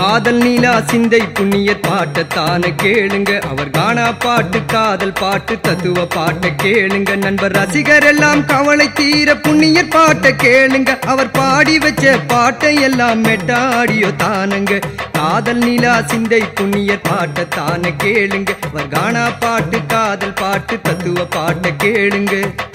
காதல் நீலா சிந்தை புண்ணியர் பாட்டத்தான கேளுங்க அவர் கானா பாட்டு காதல் பாட்டு தத்துவ பாட்ட கேளுங்க நண்பர் ரசிகர் எல்லாம் கவலை தீர புண்ணியர் பாட்ட கேளுங்க அவர் பாடி வச்ச பாட்டை எல்லாம் மெட்டாடியோ தானுங்க காதல் நீலா சிந்தை புண்ணியர் பாட்டத்தான கேளுங்க அவர் கானா பாட்டு காதல் பாட்டு தத்துவ பாட்ட கேளுங்க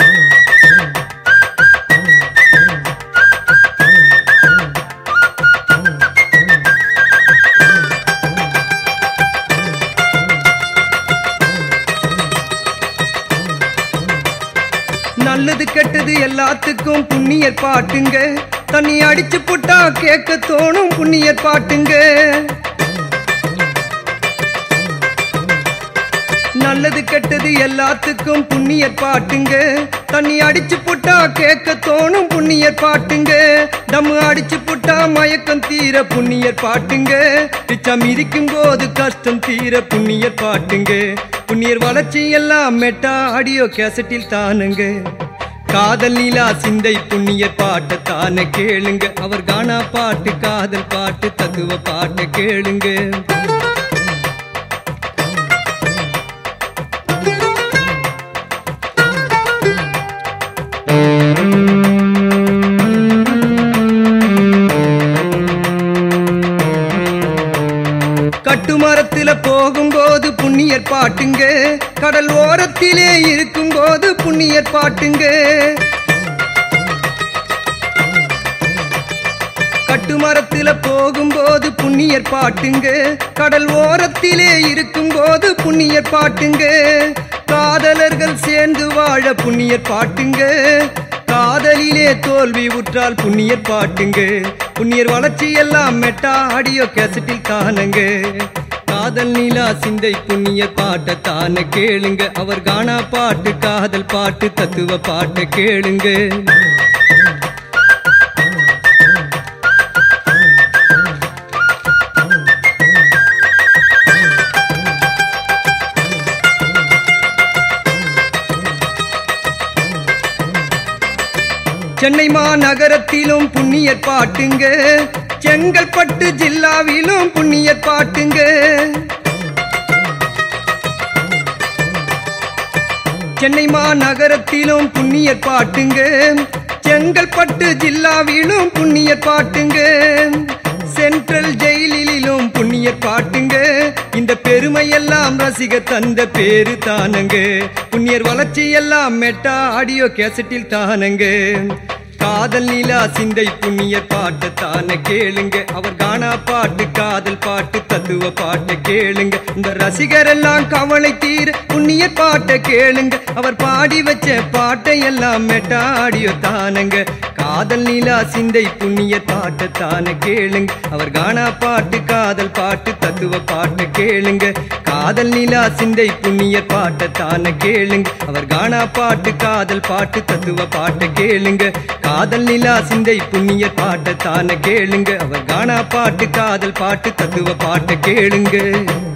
நல்லது கெட்டது எல்லாத்துக்கும் புண்ணியர் பாட்டுங்க தண்ணி அடிச்சு புட்டா கேட்க தோணும் புண்ணியர் பாட்டுங்க நல்லது கெட்டது எல்லாத்துக்கும் புண்ணியர் பாட்டுங்க தண்ணி அடிச்சு புட்டா கேட்க தோணும் புண்ணியர் பாட்டுங்க தம்மு அடிச்சு புட்டா மயக்கம் தீர புண்ணியர் பாட்டுங்க பிச்சம் இருக்கும் போது கஷ்டம் தீர புண்ணியர் பாட்டுங்க புண்ணியர் வளர்ச்சி எல்லாம் மெட்டா ஆடியோ கேசட்டில் தானுங்க காதல் நீலா சிந்தை புண்ணியர் பாட்ட தானே கேளுங்க அவர் கானா பாட்டு காதல் பாட்டு தத்துவ பாட்டு கேளுங்க கட்டுமரத்தில போகும்போது புண்ணியர் பாட்டுங்க கடல் ஓரத்திலே இருக்கும்போது புண்ணியர் பாட்டுங்க கட்டுமரத்தில போகும்போது புண்ணியர் பாட்டுங்க கடல் ஓரத்திலே இருக்கும்போது புண்ணியர் பாட்டுங்க காதலர்கள் சேர்ந்து வாழ புண்ணியர் பாட்டுங்க காதலிலே தோல்வி உற்றால் புண்ணியர் பாட்டுங்க புண்ணியர் வளர்ச்சி எல்லாம் மெட்டா ஆடியோ கேசட்டில் தானுங்க காதல் நீலா சிந்தை புண்ணியர் பாட்ட தானே கேளுங்க அவர் கானா பாட்டு காதல் பாட்டு தத்துவ பாட்டு கேளுங்க சென்னை மாநகரத்திலும் புண்ணியர் பாட்டுங்க செங்கல்பட்டு ஜில்லாவிலும் புண்ணியர் பாட்டுங்க சென்னை மாநகரத்திலும் புண்ணியர் பாட்டுங்க செங்கல்பட்டு ஜில்லாவிலும் புண்ணியர் பாட்டுங்க சென்ட்ரல் ஜெயிலிலும் புண்ணியர் பாட்டுங்க இந்த பெருமையெல்லாம் ரசிக தந்த பேரு தானுங்க புண்ணியர் வளர்ச்சி எல்லாம் மெட்டா ஆடியோ கேசட்டில் தானுங்க காதல் நீலா சிந்தை புண்ணியர் பாட்டு தானே கேளுங்க அவர் கானா பாட்டு காதல் பாட்டு தத்துவ பாட்டு கேளுங்க இந்த ரசிகர் எல்லாம் கவலை தீர புண்ணியர் பாட்டை கேளுங்க அவர் பாடி வச்ச பாட்டை எல்லாம் மெட்டாடியோ தானுங்க காதல் நீலா சிந்தை புண்ணியர் பாட்டு தானே கேளுங்க அவர் கானா பாட்டு காதல் பாட்டு தத்துவ பாட்டு கேளுங்க காதல் நீலா சிந்தை புண்ணியர் பாட்டு தானே கேளுங்க அவர் கானா பாட்டு காதல் பாட்டு தத்துவ பாட்டு கேளுங்க காதல் நிலா சிந்தை புண்ணியர் பாட்ட தானே கேளுங்க அவர் கானா பாட்டு காதல் பாட்டு தத்துவ பாட்டு கேளுங்க